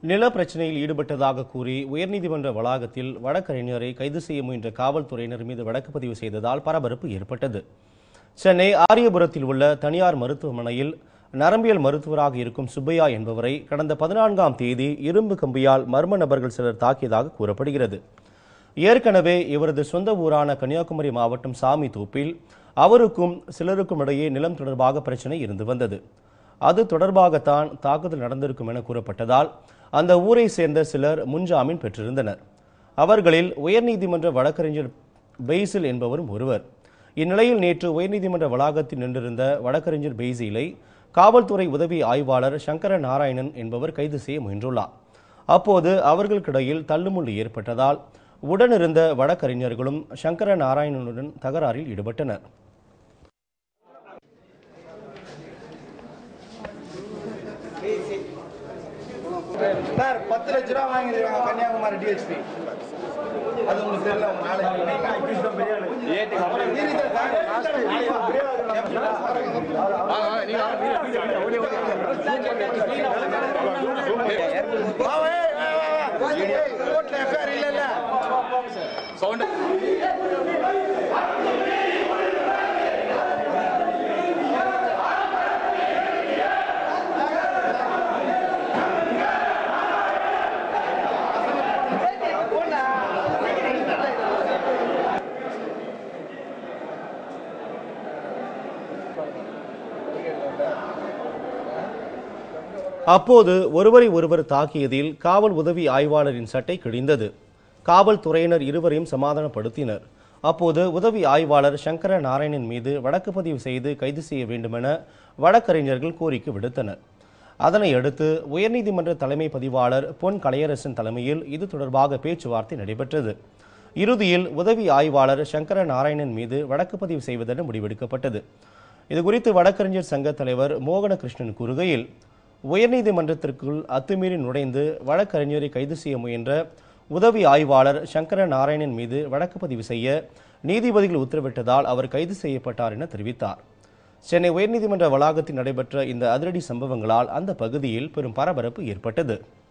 நில பிரச்சனையில் ஈடுபட்டதாக கூறி உயர்நீதிமன்ற வளாகத்தில் வழக்கறிஞரை கைது செய்ய முயன்ற காவல்துறையினர் மீது வழக்கு பதிவு செய்ததால் பரபரப்பு ஏற்பட்டது சென்னை ஆரியபுரத்தில் உள்ள தனியார் மருத்துவமனையில் நரம்பியல் மருத்துவராக இருக்கும் சுப்பையா என்பவரை கடந்த பதினான்காம் தேதி இரும்பு கம்பியால் மர்ம நபர்கள் சிலர் தாக்கியதாக கூறப்படுகிறது ஏற்கனவே இவரது சொந்த ஊரான கன்னியாகுமரி மாவட்டம் சாமி தோப்பில் அவருக்கும் சிலருக்கும் இடையே நிலம் தொடர்பாக பிரச்சனை இருந்து வந்தது அது தொடர்பாகத்தான் தாக்குதல் நடந்திருக்கும் என கூறப்பட்டதால் அந்த ஊரை சேர்ந்த சிலர் முன்ஜாமீன் பெற்றிருந்தனர் அவர்களில் உயர்நீதிமன்ற வழக்கறிஞர் பெய்சில் என்பவரும் ஒருவர் இந்நிலையில் நேற்று உயர்நீதிமன்ற வளாகத்தில் நின்றிருந்த வழக்கறிஞர் பெய்சிலை காவல்துறை உதவி ஆய்வாளர் சங்கர நாராயணன் என்பவர் கைது செய்ய முயன்றுள்ளார் அப்போது அவர்களுக்கிடையில் தள்ளுமுள்ளு ஏற்பட்டதால் உடனிருந்த வழக்கறிஞர்களும் சங்கர நாராயணனுடன் தகராறில் ஈடுபட்டனர் சார் பத்து லட்ச ரூபா வாங்கிருக்காங்க கன்னியாகுமரி டிஎஸ்பி அது உங்களுக்கு தெரியல உங்க நாளைக்கு அப்புறம் வீரர்கள் சார், வா, வா, வா, வா. கோர்ட்ல எஃப்ஐஆர் இல்ல இல்ல அப்போது ஒருவரை ஒருவர் தாக்கியதில் காவல் உதவி ஆய்வாளரின் சட்டை கிழிந்தது காவல்துறையினர் இருவரையும் சமாதானப்படுத்தினர் அப்போது உதவி ஆய்வாளர் சங்கர நாராயணன் மீது வழக்கு பதிவு செய்து கைது செய்ய வேண்டுமென வழக்கறிஞர்கள் கோரிக்கை விடுத்தனர் அதனை அடுத்து உயர்நீதிமன்ற தலைமை பதிவாளர் பொன் கலையரசன் தலைமையில் இது தொடர்பாக பேச்சுவார்த்தை நடைபெற்றது இறுதியில் உதவி ஆய்வாளர் சங்கர நாராயணன் மீது வழக்கு பதிவு செய்வதென முடிவெடுக்கப்பட்டது இதுகுறித்து வழக்கறிஞர் சங்க தலைவர் மோகனகிருஷ்ணன் கூறுகையில் உயர்நீதிமன்றத்திற்குள் அத்துமீறி நுழைந்து வழக்கறிஞரை கைது செய்ய முயன்ற உதவி ஆய்வாளர் சங்கர நாராயணன் மீது வழக்கு பதிவு செய்ய நீதிபதிகள் உத்தரவிட்டதால் அவர் கைது செய்யப்பட்டார் என தெரிவித்தார் சென்னை உயர்நீதிமன்ற வளாகத்தில் நடைபெற்ற இந்த அதிரடி சம்பவங்களால் அந்த பகுதியில் பெரும் பரபரப்பு ஏற்பட்டது